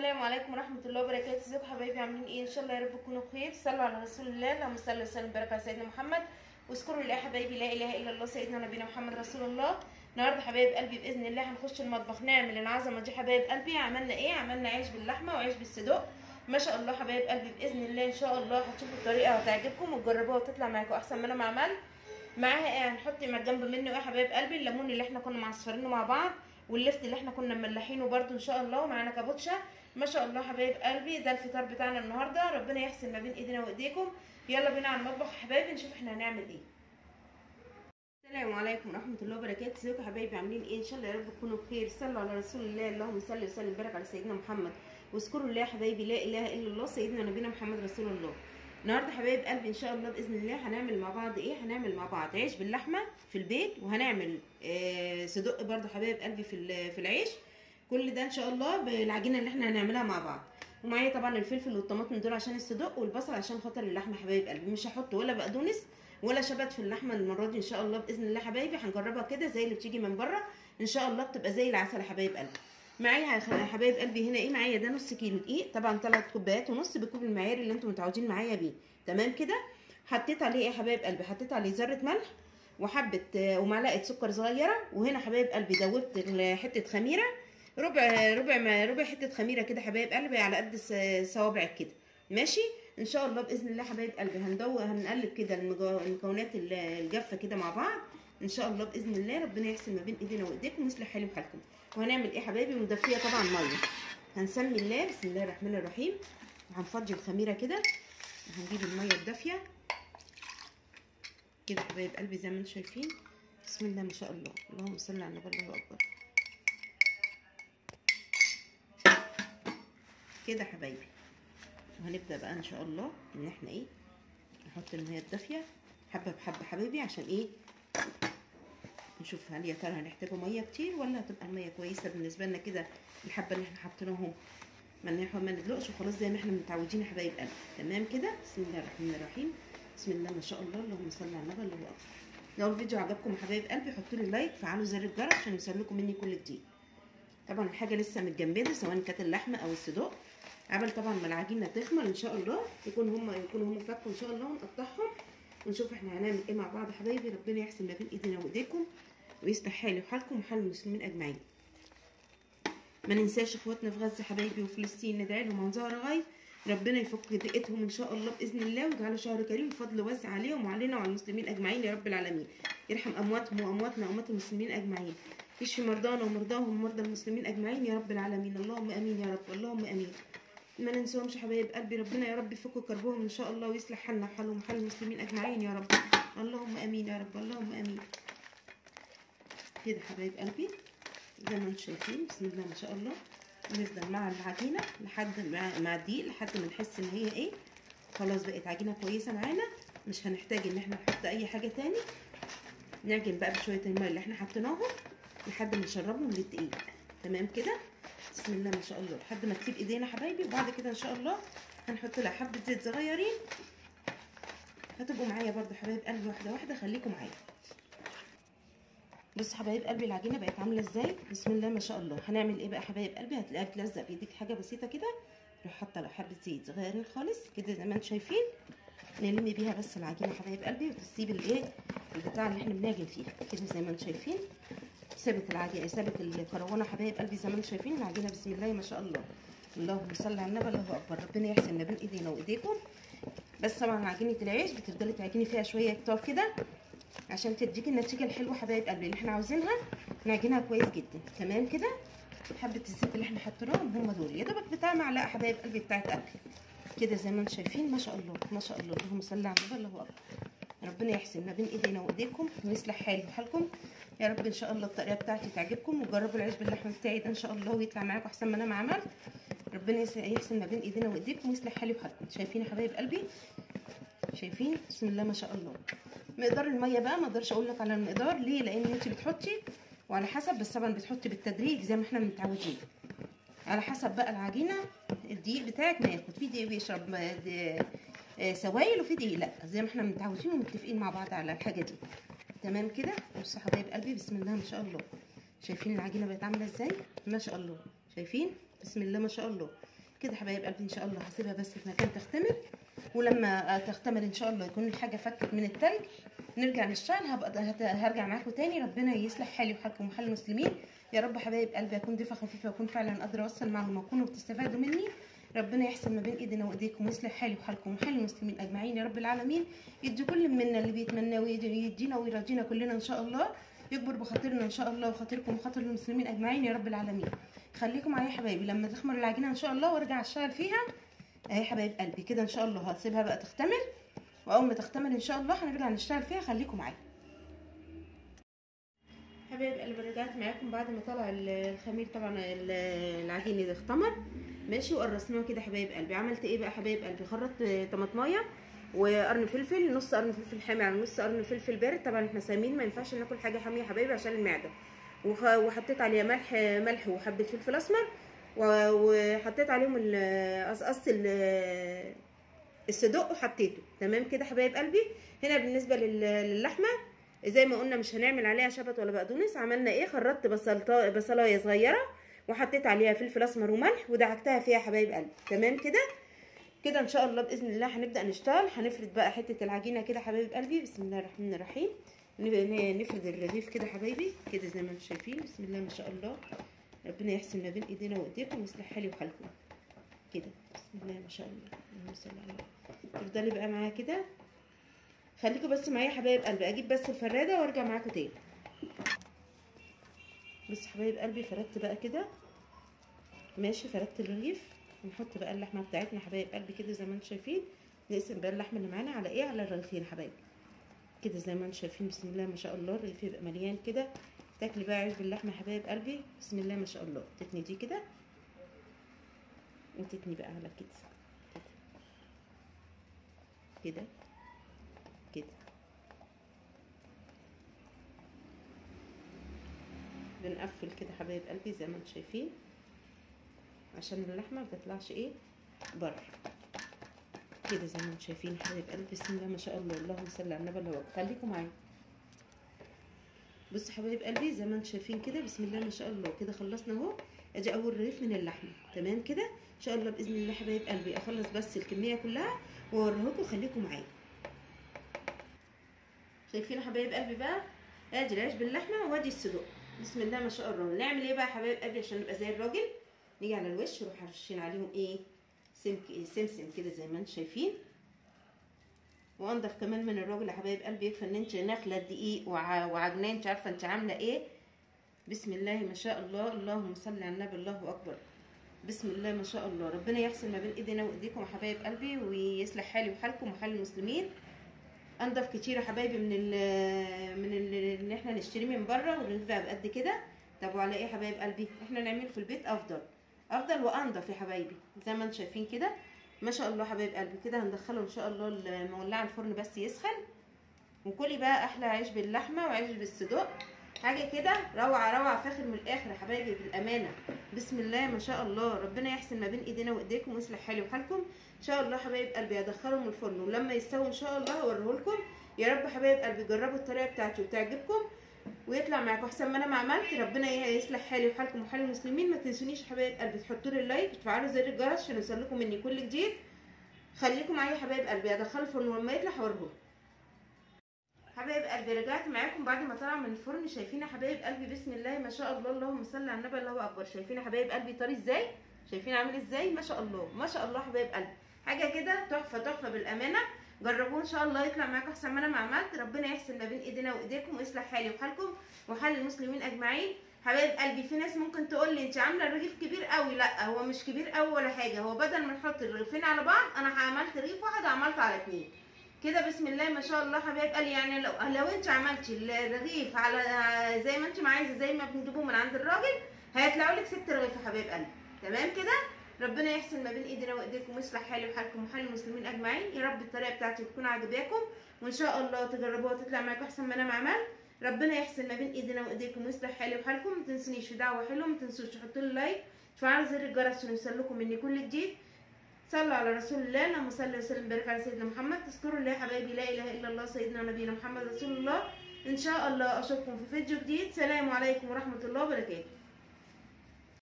السلام عليكم ورحمة الله وبركاته ازيكم حبايبي عاملين ايه ان شاء الله يا رب تكونوا بخير صلوا على رسول الله اللهم صل وسلم وبارك على سيدنا محمد واذكروا الله يا حبايبي لا اله الا الله سيدنا نبينا محمد رسول الله النهارده حبايب قلبي باذن الله هنخش المطبخ نعمل العظمه دي حبايب قلبي عملنا ايه عملنا عيش باللحمه وعيش بالصدق ما شاء الله حبايب قلبي باذن الله ان شاء الله هتشوفوا الطريقه وهتعجبكم وتجربوها وتطلع معاكم احسن ما انا ما عملت معاها ايه هنحط مع جنب منه ايه يا حبايب قلبي الليمون اللي احنا كنا معصفرينه مع بعض واللفت اللي احنا كنا مملحينه برده ان شاء الله ومعانا كابوتشا ما شاء الله حبايب قلبي ده الفطار بتاعنا النهارده ربنا يحسن ما بين ايدينا وايديكم يلا بينا على المطبخ يا حبايبي نشوف احنا هنعمل ايه السلام عليكم ورحمه الله وبركاته ازيكم يا حبايبي عاملين ايه ان شاء الله يا رب تكونوا بخير صلوا على رسول الله اللهم صل وسلم وبارك على سيدنا محمد واذكروا الله يا حبايبي لا اله الا الله سيدنا نبينا محمد رسول الله النهارده حبايب قلبي ان شاء الله باذن الله هنعمل مع بعض ايه هنعمل مع بعض عيش باللحمه في البيت وهنعمل آه صدق برده حبايب قلبي في في العيش كل ده ان شاء الله بالعجينه اللي احنا هنعملها مع بعض ومعايا طبعا الفلفل والطماطم دول عشان الصدق والبصل عشان خاطر اللحمه حبايب قلبي مش هحط ولا بقدونس ولا شبت في اللحمه المره دي ان شاء الله باذن الله حبايبي هنجربها كده زي اللي بتيجي من بره ان شاء الله بتبقى زي العسل يا حبايب قلبي معايا يا حبايب قلبي هنا ايه معايا ده نص كيلو دقيق طبعا ثلاث كوبايات ونص بالكوب المعياري اللي انتم متعودين معايا بيه تمام كده حطيت عليه ايه يا حبايب قلبي حطيت عليه ذره ملح وحبه ومعلقه سكر صغيره وهنا حبايب قلبي دوبت حته خميره ربع ربع ربع حته خميره كده حبايب قلبي على قد صوابعك كده ماشي ان شاء الله باذن الله حبايب قلبي هندوق هنقلب كده المكونات الجافه كده مع بعض ان شاء الله باذن الله ربنا يحسن ما بين ايدينا وايديكم ويصلح حالي وحالكم وهنعمل ايه حبايبي مدفيه طبعا ميه هنسمي الله بسم الله الرحمن الرحيم وهنفضي الخميره كده وهنجيب الميه الدافيه كده حبايب قلبي زي ما انتم شايفين بسم الله ما شاء الله اللهم صل على النبي الله اكبر كده حبايبي وهنبدا بقى ان شاء الله ان احنا ايه نحط الميه الدافيه حبه بحبه حبايبي عشان ايه نشوف هل يا ترى هنحتاجوا ميه كتير ولا هتبقى الميه كويسه بالنسبه لنا كده الحبه اللي احنا حاطيناهم ما ما ندلقش وخلاص زي ما احنا متعودين يا حبايب قلبي تمام كده بسم الله الرحمن الرحيم بسم الله ما شاء الله اللهم صل على النبي الله اكبر لو الفيديو عجبكم يا حبايب قلبي حطوا لي لايك فعلوا زر الجرس عشان يوصلكم مني كل جديد طبعا الحاجه لسه متجمده سواء كانت اللحمه او الصدوق عمل طبعا ما العجينه تخمر ان شاء الله يكون هم يكونوا هم فكوا ان شاء الله ونقطعهم ونشوف احنا هنعمل ايه مع بعض يا حبايبي ربنا يحسن ما بين ايدينا وايديكم ويصلح حالي وحالكم وحال المسلمين اجمعين ما ننساش اخواتنا في غزه حبايبي وفلسطين ندعي لهم عن ظهر غيب ربنا يفك ضيقتهم ان شاء الله باذن الله ويجعله شهر كريم بفضل واسع عليهم وعلينا وعلى المسلمين اجمعين يا رب العالمين يرحم امواتهم وامواتنا واموات المسلمين اجمعين يشفي مرضانا ومرضاهم ومرضى المسلمين اجمعين يا رب العالمين اللهم امين يا رب اللهم امين ما ننساهمش حبايب قلبي ربنا يا رب يفك كربهم ان شاء الله ويصلح حالنا وحالهم وحال المسلمين اجمعين يا رب اللهم امين يا رب اللهم امين كده حبايب قلبي زي ما انتم شايفين بسم الله ما شاء الله نفضل مع العجينه لحد مع الدقيق لحد ما نحس ان هي ايه خلاص بقت عجينه كويسه معانا مش هنحتاج ان احنا نحط اي حاجه تاني نعجن بقى بشويه الميه اللي احنا حطيناهم لحد ما نشربهم للدقيق تمام كده بسم الله ما شاء الله لحد ما تسيب ايدينا حبايبي وبعد كده ان شاء الله هنحط لها حبه زيت صغيرين هتبقوا معايا برده حبايب قلبي واحده واحده خليكم معايا بص حبايب قلبي العجينه بقت عامله ازاي بسم الله ما شاء الله هنعمل ايه بقى حبايب قلبي هتلاقيها تلزق في ايديك حاجه بسيطه كده نروح حاطه لها حبه زيت صغيرين خالص كده زي ما انتم شايفين نلم بيها بس العجينه حبايب قلبي وتسيب الايه البتاع اللي احنا بنعجن فيه كده زي ما انتم شايفين سابت العجينه سابت الكروانه حبايب قلبي زي ما انتم شايفين العجينه بسم الله ما شاء الله اللهم صل على النبي الله اكبر ربنا يحسن ما بين ايدينا وايديكم بس طبعا عجينه العيش بتفضلي تعجني فيها شويه كتار كده عشان تديكي النتيجه الحلوه حبايب قلبي اللي احنا عاوزينها نعجنها كويس جدا تمام كده حبه الزيت اللي احنا حطيناهم هم دول يا دوبك بتاع معلقه حبايب قلبي بتاعت اكل كده زي ما انتم شايفين ما شاء الله ما شاء الله اللهم صل على النبي الله اكبر ربنا يحسن ما بين ايدينا وايديكم ويصلح حالي وحالكم يا رب ان شاء الله الطريقه بتاعتي تعجبكم وجربوا العيش باللحمه بتاعي ده ان شاء الله ويطلع معاكم احسن ما انا ما عملت ربنا يحسن ما بين ايدينا وايديكم ويصلح حالي وحالكم شايفين يا حبايب قلبي شايفين بسم الله ما شاء الله مقدار الميه بقى ما اقدرش اقول لك على المقدار ليه لان انت بتحطي وعلى حسب بس طبعا بتحطي بالتدريج زي ما احنا متعودين على حسب بقى العجينه الدقيق بتاعك ما ياخد في دقيق بيشرب سوائل وفي دقيق لا زي ما احنا متعودين ومتفقين مع بعض على الحاجه دي تمام كده بصوا حبايب قلبي بسم الله ما شاء الله شايفين العجينه بقت عامله ازاي ما شاء الله شايفين بسم الله ما شاء الله كده حبايب قلبي ان شاء الله هسيبها بس في مكان تختمر ولما تختمر ان شاء الله يكون الحاجه فكت من التلج نرجع نشتغل هبقى هت- هرجع معاكم تاني ربنا يصلح حالي وحالكم وحال المسلمين يا رب حبايب قلبي اكون ضيفه خفيفه واكون فعلا قادره اوصل معلومه وتكونوا بتستفادوا مني ربنا يحسن ما بين ايدينا وايديكم ويصلح حالي وحالكم وحال المسلمين اجمعين يا رب العالمين يدي كل منا اللي بيتمنى ويدينا ويرضينا كلنا ان شاء الله يكبر بخاطرنا ان شاء الله وخاطركم وخاطر المسلمين اجمعين يا رب العالمين خليكم معايا يا حبايبي لما تخمر العجينه ان شاء الله وارجع اشتغل فيها اهي حبايب قلبي كده ان شاء الله هسيبها بقى تختمر واول ما تختمر ان شاء الله هنرجع نشتغل فيها خليكم معايا حبايب قلبي رجعت معاكم بعد ما طلع ال- الخمير طبعا ال- العجين ده اختمر ماشي وقرصناه كده حبايب قلبي عملت ايه بقى حبايب قلبي خرطت طماطمايه وقرن فلفل نص قرن فلفل حامي على نص قرن فلفل بارد طبعا احنا صايمين ما ينفعش ناكل حاجه حاميه يا حبايبي عشان المعده وخ- وحطيت عليها ملح ملح وحبه فلفل اسمر و- وحطيت عليهم ال- قصقصت ال- الصدق وحطيته تمام كده حبايب قلبي هنا بالنسبه لل- للحمه زي ما قلنا مش هنعمل عليها شبت ولا بقدونس عملنا ايه خرطت بصلتا بصلايه صغيره وحطيت عليها فلفل اسمر وملح ودعكتها فيها حبايب قلبي تمام كده كده ان شاء الله باذن الله هنبدا نشتغل هنفرد بقى حته العجينه كده حبايب قلبي بسم الله الرحمن الرحيم نب- نفرد الرغيف كده حبايبي كده زي ما انتم شايفين بسم الله ما شاء الله ربنا يحسن ما بين ايدينا وايديكم ويصلح حالي وحالكم كده بسم الله ما شاء الله اللهم صل على النبي. تفضلي بقى معايا كده خليكم بس معايا حبايب قلبي اجيب بس الفراده وارجع معاكم تاني بس حبايب قلبي فردت بقى كده ماشي فردت الرغيف ونحط بقى اللحمه بتاعتنا حبايب قلبي كده زي ما انتم شايفين نقسم بقى اللحمه اللي معانا على ايه على الرغيفين حبايبي كده زي ما انتم شايفين بسم الله ما شاء الله الرغيف يبقى مليان كده تاكلي بقى عيش باللحمه حبايب قلبي بسم الله ما شاء الله تتني دي كده وتتني بقى على كده كده كده كده بنقفل كده حبايب قلبي زي ما انتم شايفين عشان اللحمه ما تطلعش ايه بره كده زي ما انتم شايفين حبايب قلبي بسم الله ما شاء الله اللهم صل على النبي الله أكبر. خليكم معايا بصوا حبايب قلبي زي ما انتم شايفين كده بسم الله ما شاء الله كده خلصنا اهو ادي اول رغيف من اللحمه تمام كده ان شاء الله باذن الله حبايب قلبي اخلص بس الكميه كلها واوريها لكم خليكم معايا شايفين حبايب قلبي بقى ادي العيش باللحمه وادي الصدوق بسم الله ما شاء الله نعمل ايه بقى يا حبايب قلبي عشان نبقى زي الراجل نيجي على الوش نروح رشين عليهم ايه سمك سمسم كده زي ما انتم شايفين وانضف كمان من الراجل يا حبايب قلبي يكفي ان انت ناخله دقيق وع- وعجنان انت عارفه انت عامله ايه بسم الله ما شاء الله اللهم صل على النبي الله اكبر بسم الله ما شاء الله ربنا يحسن ما بين ايدينا وايديكم يا حبايب قلبي ويصلح حالي وحالكم وحال المسلمين انضف كتير يا حبايبي من ال من ال ان احنا نشتريه من بره والرغيف بقى بقد كده طب وعلى ايه يا حبايب قلبي احنا نعمله في البيت افضل افضل وانضف يا حبايبي زي ما انتم شايفين كده ما شاء الله حبايب قلبي كده هندخله ان شاء الله المولعه الفرن بس يسخن وكلي بقى احلى عيش باللحمه وعيش بالصدق حاجه كده روعه روعه فاخر من الاخر يا حبايبي بالامانه بسم الله ما شاء الله ربنا يحسن ما بين ايدينا وايديكم ويصلح حالي وحالكم ان شاء الله حبايب قلبي هدخلهم الفرن ولما يستووا ان شاء الله هوريه لكم يا رب حبايب قلبي جربوا الطريقه بتاعتي وتعجبكم ويطلع معاكم احسن ما انا ما عملت ربنا يصلح حالي وحالكم وحال المسلمين ما تنسونيش حبايب قلبي تحطوا لي اللايك وتفعلوا زر الجرس عشان يوصلكم مني كل جديد خليكم معايا يا حبايب قلبي هدخله الفرن ولما يطلع هوريه حبايب قلبي رجعت معاكم بعد ما طلع من الفرن شايفين يا حبايب قلبي بسم الله ما شاء الله اللهم صل على النبي الله اكبر شايفين يا حبايب قلبي طري ازاي شايفين عامل ازاي ما شاء الله ما شاء الله حبايب قلبي حاجه كده تحفه تحفه بالامانه جربوه ان شاء الله يطلع معاكم احسن ما انا ما عملت ربنا يحسن ما بين ايدينا وايديكم ويصلح حالي وحالكم وحال المسلمين اجمعين حبايب قلبي في ناس ممكن تقول لي انت عامله الرغيف كبير قوي لا هو مش كبير قوي ولا حاجه هو بدل ما نحط الرغيفين على بعض انا عملت رغيف واحد عملته على اتنين كده بسم الله ما شاء الله حبايب قال يعني لو لو انت عملتي الرغيف على زي ما انت ما عايزه زي ما بنجيبوه من عند الراجل هيطلعوا لك ست رغيف يا حبايب قلبي تمام كده ربنا يحسن ما بين ايدينا وايديكم ويصلح حالي وحالكم وحال المسلمين اجمعين يا رب الطريقه بتاعتي تكون عجباكم وان شاء الله تجربوها وتطلع معاكم احسن ما انا ما عملت ربنا يحسن ما بين ايدينا وايديكم ويصلح حالي وحالكم ما تنسونيش في دعوه حلوه ما تنسوش تحطوا لي لايك تفعلوا زر الجرس عشان يوصلكم مني كل جديد صلوا على رسول الله اللهم صل وسلم وبارك على سيدنا محمد تذكروا الله يا حبايبي لا اله الا الله سيدنا ونبينا محمد رسول الله ان شاء الله اشوفكم في فيديو جديد سلام عليكم ورحمه الله وبركاته